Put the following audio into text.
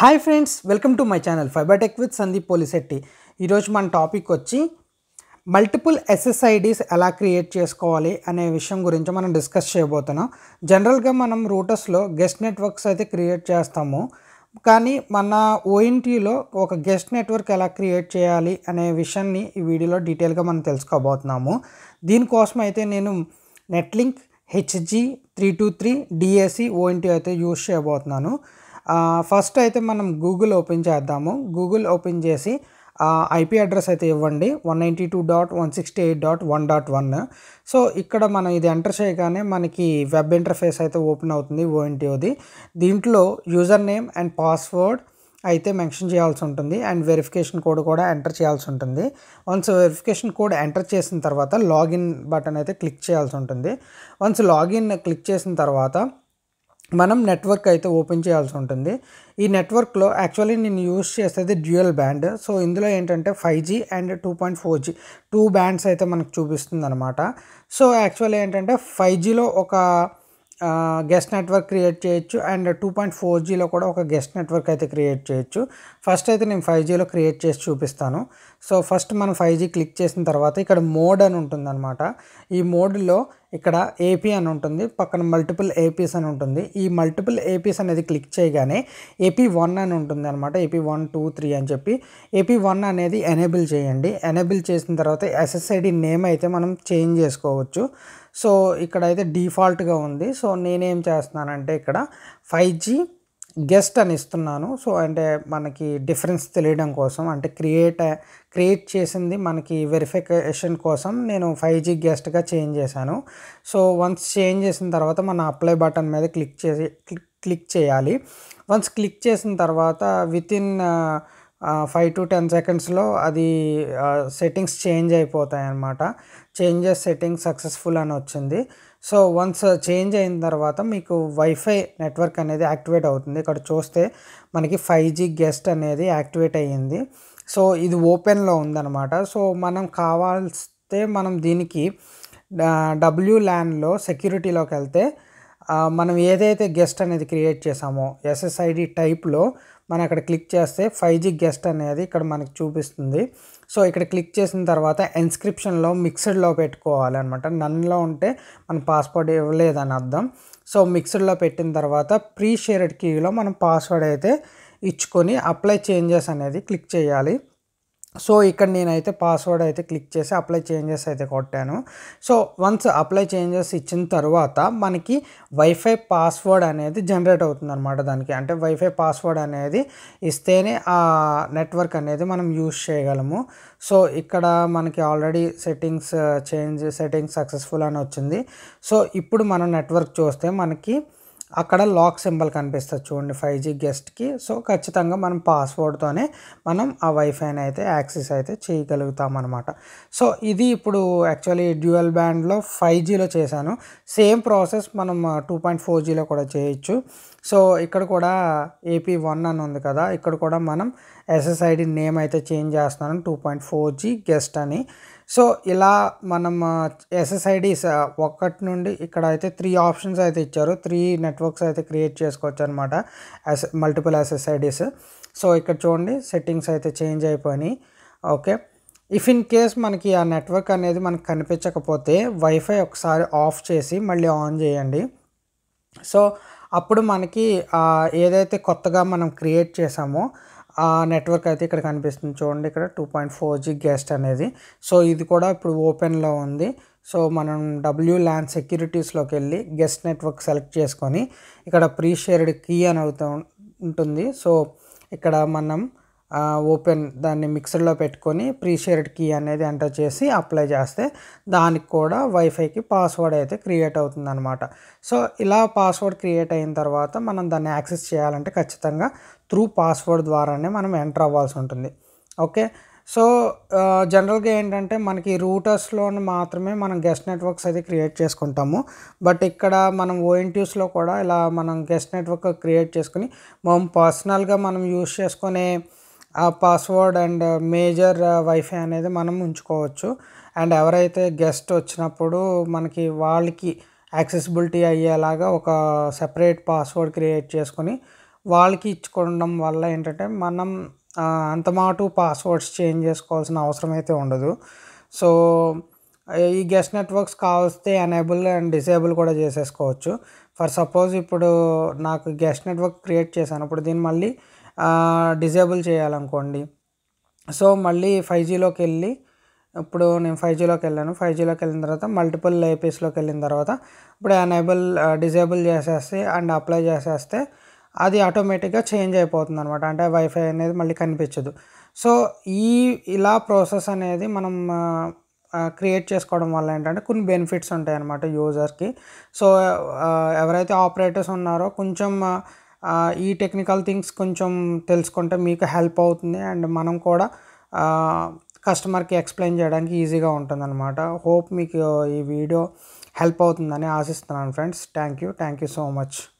hi friends welcome to my channel Fibertech with Sandeep Polisetty ఈరోజు మన topic వచ్చి మల్టిపుల్ ఎస్ఎస్ఐడీస్ ఎలా క్రియేట్ చేసుకోవాలి అనే విషయం గురించి మనం డిస్కస్ చేయబోతున్నాం జనరల్గా మనం రూటర్స్లో గెస్ట్ నెట్వర్క్స్ అయితే క్రియేట్ చేస్తాము కానీ మన ఓఎన్టీలో ఒక గెస్ట్ నెట్వర్క్ ఎలా క్రియేట్ చేయాలి అనే విషయాన్ని ఈ వీడియోలో డీటెయిల్గా మనం తెలుసుకోబోతున్నాము దీనికోసం అయితే నేను Netlink HG three two three DSC ONT అయితే యూస్ చేయబోతున్నాను ఫస్ట్ అయితే మనం గూగుల్ ఓపెన్ చేద్దాము గూగుల్ ఓపెన్ చేసి ఐపీ అడ్రస్ అయితే ఇవ్వండి one ninety two dot one sixty eight dot one dot one so ఇక్కడ మనం ఇది ఎంటర్ చేయగానే మనకి వెబ్ ఇంటర్ఫేస్ అయితే ఓపెన్ అవుతుంది ఓఎన్టీఓది దీంట్లో యూజర్ నేమ్ అండ్ పాస్వర్డ్ అయితే మెన్షన్ చేయాల్సి ఉంటుంది అండ్ వెరిఫికేషన్ కోడ్ కూడా ఎంటర్ చేయాల్సి ఉంటుంది వన్స్ వెరిఫికేషన్ కోడ్ ఎంటర్ చేసిన తర్వాత లాగిన్ బటన్ అయితే క్లిక్ చేయాల్సి ఉంటుంది వన్స్ లాగిన్ క్లిక్ చేసిన తర్వాత మనం నెట్వర్క్ అయితే ఓపెన్ చేయాల్సి ఉంటుంది ఈ నెట్వర్క్లో యాక్చువల్లీ నేను యూస్ చేసేది డ్యూయల్ బ్యాండ్ సో ఇందులో ఏంటంటే five G and two point four G two bands అయితే మనకు చూపిస్తుంది అనమాట సో యాక్చువల్లీ ఏంటంటే ఫైవ్ జీలో ఒక గెస్ట్ నెట్వర్క్ క్రియేట్ చేయొచ్చు అండ్ టూ పాయింట్ ఫోర్ జీలో కూడా ఒక గెస్ట్ నెట్వర్క్ అయితే క్రియేట్ చేయొచ్చు ఫస్ట్ అయితే నేను ఫైవ్ జీలో క్రియేట్ చేసి చూపిస్తాను సో ఫస్ట్ మనం ఫైవ్ జీ క్లిక్ చేసిన తర్వాత ఇక్కడ మోడ్ అని ఉంటుందన్నమాట ఈ మోడ్లో ఇక్కడ ఏపీ అని ఉంటుంది పక్కన మల్టిపుల్ ఏపీస్ అని ఉంటుంది ఈ మల్టిపుల్ ఏపీస్ అనేది క్లిక్ చేయగానే ఏపీ వన్ అని ఉంటుంది అనమాట ఏపీ వన్ టూ త్రీ అని చెప్పి ఏపీ వన్ అనేది ఎనేబుల్ చేయండి ఎనేబుల్ చేసిన తర్వాత ఎస్ఎస్ఐడి నేమ్ అయితే మనం చేంజ్ చేసుకోవచ్చు సో ఇక్కడ అయితే డిఫాల్ట్గా ఉంది సో నేనేం చేస్తున్నానంటే ఇక్కడ ఫైవ్ జీ గెస్ట్ అని ఇస్తున్నాను సో అంటే మనకి డిఫరెన్స్ తెలియడం కోసం అంటే క్రియేట్ క్రియేట్ చేసింది మనకి వెరిఫికేషన్ కోసం నేను ఫైవ్ జీ గెస్ట్గా చేంజ్ చేశాను సో వన్స్ చేంజ్ చేసిన తర్వాత మన అప్లై బటన్ మీద క్లిక్ చేసి క్లిక్ క్లిక్ చేయాలి వన్స్ క్లిక్ చేసిన తర్వాత within five to ten సెకండ్స్లో అది సెట్టింగ్స్ చేంజ్ అయిపోతాయి అన్నమాట చేంజెస్ సెట్టింగ్స్ సక్సెస్ఫుల్ అని వచ్చింది సో వన్స్ చేంజ్ అయిన తర్వాత మీకు వైఫై నెట్వర్క్ అనేది యాక్టివేట్ అవుతుంది ఇక్కడ చూస్తే మనకి ఫైవ్ జీ గెస్ట్ అనేది యాక్టివేట్ అయ్యింది సో ఇది ఓపెన్లో ఉందన్నమాట సో మనం కావాల్స్తే మనం దీనికి డబ్ల్యూ ల్యాన్లో సెక్యూరిటీలోకి వెళ్తే మనం ఏదైతే గెస్ట్ అనేది క్రియేట్ చేసామో ఎస్ఎస్ఐడి టైప్లో మనం అక్కడ క్లిక్ చేస్తే ఫైవ్ జీ గెస్ట్ అనేది ఇక్కడ మనకి చూపిస్తుంది సో ఇక్కడ క్లిక్ చేసిన తర్వాత ఎన్స్క్రిప్షన్లో మిక్స్డ్లో పెట్టుకోవాలి అనమాట నన్లో ఉంటే మన పాస్వర్డ్ ఇవ్వలేదని అర్థం సో మిక్స్డ్లో పెట్టిన తర్వాత ప్రీ షేర్డ్ కీలో మనం పాస్వర్డ్ అయితే ఇచ్చుకొని అప్లై చేంజెస్ అనేది క్లిక్ చేయాలి సో ఇక్కడ నేనైతే పాస్వర్డ్ అయితే క్లిక్ చేసి అప్లై చేంజెస్ అయితే కొట్టాను సో వన్స్ అప్లై చేంజెస్ ఇచ్చిన తర్వాత మనకి వైఫై పాస్వర్డ్ అనేది జనరేట్ అవుతుంది అనమాట దానికి అంటే వైఫై పాస్వర్డ్ అనేది ఇస్తేనే ఆ నెట్వర్క్ అనేది మనం యూస్ చేయగలము సో ఇక్కడ మనకి already settings change settings successful అని వచ్చింది సో ఇప్పుడు మనం నెట్వర్క్ చూస్తే మనకి అక్కడ లాక్ సింబల్ కనిపిస్తుంది చూడండి ఫైవ్ జీ గెస్ట్కి సో ఖచ్చితంగా మనం పాస్వర్డ్తోనే మనం ఆ వైఫైని అయితే యాక్సెస్ అయితే చేయగలుగుతాం అనమాట సో ఇది ఇప్పుడు యాక్చువల్లీ డ్యూయల్ బ్యాండ్లో ఫైవ్ జీలో చేశాను సేమ్ ప్రాసెస్ మనం టూ పాయింట్ ఫోర్ జీలో కూడా చేయొచ్చు సో ఇక్కడ కూడా ఏపీ వన్ అని ఉంది కదా ఇక్కడ కూడా మనం ఎస్ఎస్ఐడి నేమ్ అయితే చేంజ్ చేస్తున్నాను two point four G guest అని సో ఇలా మనం ఎస్ఎస్ఐడిస్ ఒకటి నుండి ఇక్కడ అయితే త్రీ ఆప్షన్స్ అయితే ఇచ్చారు త్రీ నెట్వర్క్స్ అయితే క్రియేట్ చేసుకోవచ్చు అనమాట ఎస్ మల్టిపుల్ ఎస్ఎస్ఐడిస్ సో ఇక్కడ చూడండి సెట్టింగ్స్ అయితే చేంజ్ అయిపోయినాయి ఓకే ఇఫ్ ఇన్ కేస్ మనకి ఆ నెట్వర్క్ అనేది మనకు కనిపించకపోతే వైఫై ఒకసారి ఆఫ్ చేసి మళ్ళీ ఆన్ చేయండి సో అప్పుడు మనకి ఏదైతే కొత్తగా మనం క్రియేట్ చేసామో ఆ నెట్వర్క్ అయితే ఇక్కడ కనిపిస్తుంది చూడండి ఇక్కడ two point four G guest అనేది సో ఇది కూడా ఇప్పుడు ఓపెన్లో ఉంది సో మనం డబ్ల్యూ ల్యాన్ సెక్యూరిటీస్లోకి వెళ్ళి గెస్ట్ నెట్వర్క్ సెలెక్ట్ చేసుకొని ఇక్కడ ప్రీ షేర్డ్ కీ అని అవుతూ ఉంటుంది సో ఇక్కడ మనం ఓపెన్ దాన్ని మిక్సర్లో పెట్టుకొని ప్రీ షేర్డ్ కీ అనేది ఎంటర్ చేసి అప్లై చేస్తే దానికి కూడా వైఫైకి పాస్వర్డ్ అయితే క్రియేట్ అవుతుంది అనమాట సో ఇలా పాస్వర్డ్ క్రియేట్ అయిన తర్వాత మనం దాన్ని యాక్సెస్ చేయాలంటే ఖచ్చితంగా త్రూ పాస్వర్డ్ ద్వారానే మనం ఎంటర్ అవ్వాల్సి ఉంటుంది ఓకే సో జనరల్గా ఏంటంటే మనకి రూటర్స్లో మాత్రమే మనం గెస్ట్ నెట్వర్క్స్ అయితే క్రియేట్ చేసుకుంటాము బట్ ఇక్కడ మనం ఓఎన్టీస్లో కూడా ఇలా మనం గెస్ట్ నెట్వర్క్ క్రియేట్ చేసుకుని మనం పర్సనల్గా మనం యూస్ చేసుకునే ఆ పాస్వర్డ్ అండ్ మేజర్ వైఫై అనేది మనం ఉంచుకోవచ్చు అండ్ ఎవరైతే గెస్ట్ వచ్చినప్పుడు మనకి వాళ్ళకి యాక్సెసిబిలిటీ అయ్యేలాగా ఒక సెపరేట్ పాస్వర్డ్ క్రియేట్ చేసుకొని వాళ్ళకి ఇచ్చుకోవడం వల్ల ఏంటంటే మనం ఆ, అంత మాటు పాస్వర్డ్స్ చేంజ్ చేసుకోవాల్సిన అవసరం అయితే ఉండదు సో ఈ గెస్ట్ నెట్వర్క్స్ కావస్తే ఎనేబుల్ అండ్ డిసేబుల్ కూడా చేసేసుకోవచ్చు ఫర్ సపోజ్ ఇప్పుడు నాకు గెస్ట్ నెట్వర్క్ క్రియేట్ చేశాను ఇప్పుడు దీన్ని మళ్ళీ డిసేబుల్ చేయాలనుకోండి సో మళ్ళీ ఫైవ్ జీలోకి వెళ్ళి ఇప్పుడు నేను ఫైవ్ జీలోకి వెళ్ళాను ఫైవ్ జీలోకి వెళ్ళిన తర్వాత మల్టిపుల్ ఏపీస్లోకి వెళ్ళిన తర్వాత ఇప్పుడు ఎనేబుల్ డిజేబుల్ చేసేస్తే అండ్ అప్లై చేసేస్తే అది ఆటోమేటిక్గా చేంజ్ అయిపోతుంది అనమాట అంటే వైఫై అనేది మళ్ళీ కనిపించదు సో ఈ ఇలా ప్రాసెస్ అనేది మనం క్రియేట్ చేసుకోవడం వల్ల ఏంటంటే కొన్ని బెనిఫిట్స్ ఉంటాయి అన్నమాట యూజర్కి సో ఆ, ఎవరైతే ఆపరేటర్స్ ఉన్నారో కొంచెం ఆ, ఈ టెక్నికల్ థింగ్స్ కొంచెం తెలుసుకుంటే మీకు హెల్ప్ అవుతుంది అండ్ మనం కూడా కస్టమర్కి ఎక్స్ప్లెయిన్ చేయడానికి ఈజీగా ఉంటుంది అనమాట హోప్ మీకు ఈ వీడియో హెల్ప్ అవుతుందని ఆశిస్తున్నాను friends thank you thank you so much